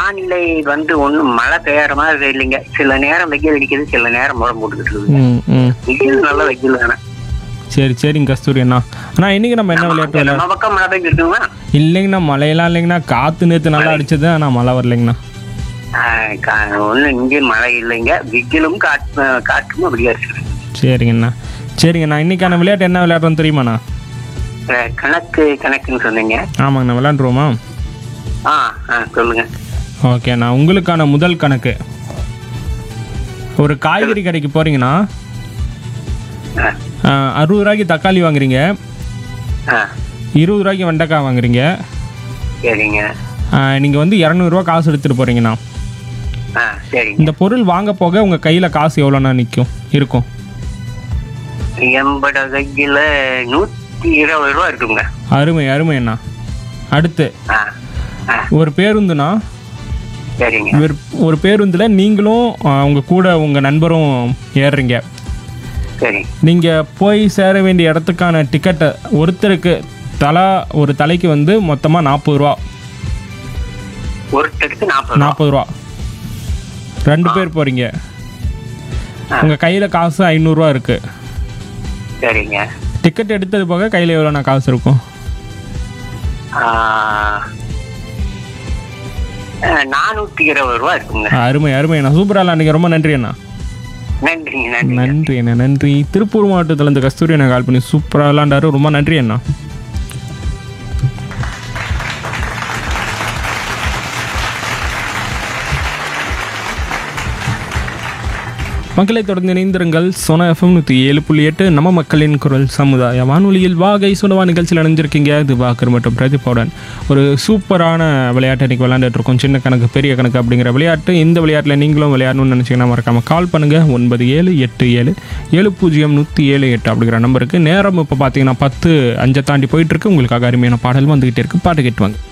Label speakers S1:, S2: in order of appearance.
S1: வானிலை வந்து ஒண்ணும் மழை பெய்யற மாதிரி இல்லைங்க சில நேரம் வெயில் அடிக்குது சில நேரம் மழை போட்டுக்கிட்டு இருக்குது
S2: ம் ம்
S1: வெயில் நல்ல வெயில் தானே
S2: சரி சரிங்க கஸ்தூரி அண்ணா அண்ணா இன்னைக்கு நம்ம என்ன விளையாட்டு விளையாட
S1: நம்ம பக்கம் மழை பெய்ஞ்சிருக்குங்களா
S2: இல்லைங்கண்ணா மழையெல்லாம் இல்லைங்கண்ணா காற்று நேற்று நல்லா அடிச்சது ஆனால் மழை வரலைங்கண்ணா
S1: ஒன்றும் இங்கே மழை இல்லைங்க வெயிலும் காற்று காற்றும் அப்படியா இருக்குது
S2: சரிங்கண்ணா சரிங்கண்ணா இன்னைக்கான விளையாட்டு என்ன விளையாடுறோம் தெரியுமாண்ணா
S1: அஹ், கணக்கு கணக்குன்னு சொன்னீங்க
S2: ஆமாங்கண்ணா விளையாண்டுருவோமா
S1: ஆ ஆ சொல்லுங்க
S2: ஓகேண்ணா உங்களுக்கான முதல் கணக்கு ஒரு காய்கறி கடைக்கு போறீங்கன்னா
S1: ஆ,
S2: ஆ, அறுபது ரூபாய்க்கு தக்காளி வாங்குறீங்க
S1: ஆ
S2: இருபது ரூபாய்க்கு வெண்டைக்காய் வாங்குறீங்க
S1: சரிங்க
S2: நீங்கள் வந்து இரநூறுவா காசு எடுத்துகிட்டு போகிறீங்கண்ணா
S1: ஆ சரிங்க
S2: இந்த பொருள் வாங்க போக உங்கள் கையில் காசு எவ்வளோண்ணா நிற்கும் இருக்கும்
S1: எண்பது கையில நூத்தி இருபது ரூபா இருக்குங்க
S2: அருமை அருமை அண்ணா அடுத்து
S1: ஆ ஆ
S2: ஒரு பேருந்துண்ணா
S1: சரிங்க
S2: ஒரு ஒரு பேருந்தில் நீங்களும் உங்கள் கூட உங்கள் நண்பரும் ஏறுறீங்க
S1: சரி
S2: நீங்கள் போய் சேர வேண்டிய இடத்துக்கான டிக்கெட்டை ஒருத்தருக்கு தலா ஒரு தலைக்கு வந்து மொத்தமாக நாற்பது ரூபா
S1: ஒருத்தருக்கு நாற்பது ரூபா
S2: நாற்பது ரூபா ரெண்டு பேர் போகிறீங்க உங்கள் கையில் காசு ஐநூறுரூவா இருக்குது
S1: சரிங்க
S2: டிக்கெட் எடுத்தது போக கையில் எவ்வளோண்ணா காசு இருக்கும்
S1: ஆ, ஆ, நானூத்தி இருபது ரூபா இருக்குங்க
S2: அருமை அருமை அண்ணா சூப்பராக அன்றைக்கி ரொம்ப நன்றி அண்ணா
S1: நன்றிங்க நன்றி
S2: நன்றி அண்ணா நன்றி திருப்பூர் மாவட்டத்துலேருந்து கஸ்தூரி அண்ணா கால் பண்ணி சூப்பராக விளாண்டாரு ரொம்ப நன்றி அண்ணா மக்களை தொடர்ந்து இணைந்திருங்கள் சோனா எஃப்எம் நூற்றி ஏழு புள்ளி எட்டு நம்ம மக்களின் குரல் சமுதாய வானொலியில் வாகை சுனவா நிகழ்ச்சியில் அணிஞ்சிருக்கீங்க இது பாக்கர் மற்றும் பிரதீபவுடன் ஒரு சூப்பரான விளையாட்டு இன்னைக்கு விளையாண்டுட்டு இருக்கோம் சின்ன கணக்கு பெரிய கணக்கு அப்படிங்கிற விளையாட்டு இந்த விளையாட்டில் நீங்களும் விளையாடணும்னு நினச்சிங்கன்னா மறக்காம கால் பண்ணுங்கள் ஒன்பது ஏழு எட்டு ஏழு ஏழு பூஜ்ஜியம் நூற்றி ஏழு எட்டு அப்படிங்கிற நம்பருக்கு நேரம் இப்போ பார்த்தீங்கன்னா பத்து அஞ்சை தாண்டி போயிட்டு இருக்கு உங்களுக்காக அருமையான பாடல் வந்துகிட்டே இருக்கு பாட்டு கேட்டுவாங்க